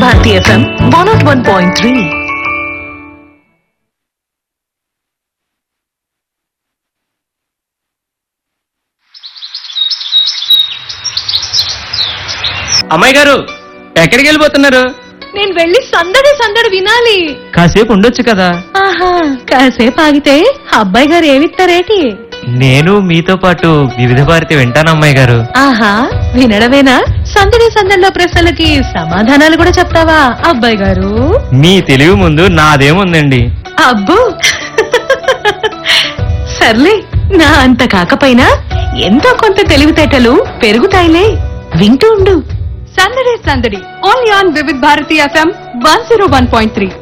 Bharati FM one nought one point three అమ్మాయి గారు ఎక్కడికి వెళ్ళిపోతున్నారు నేను వెళ్ళి సందడి సందడి వినాలి కాసేపు ఉండొచ్చు కదా ఆహా కాసేపు ఆగితే అబ్బాయి గారు ఏమిస్తారేటి నేను మీతో పాటు వివిధ భారతి వింటాను అమ్మాయి గారు ఆహా వినడమేనా సందడి సందడిలో ప్రశ్నలకి సమాధానాలు కూడా చెప్తావా అబ్బాయి గారు మీ తెలివి ముందు నాదేముందండి అబ్బో సర్లే నా అంత కాకపోయినా ఎంతో కొంత తెలివితేటలు పెరుగుతాయిలే వింటూ ఉండు సందడి సందడి only on Vividh Bharati FM one zero one point three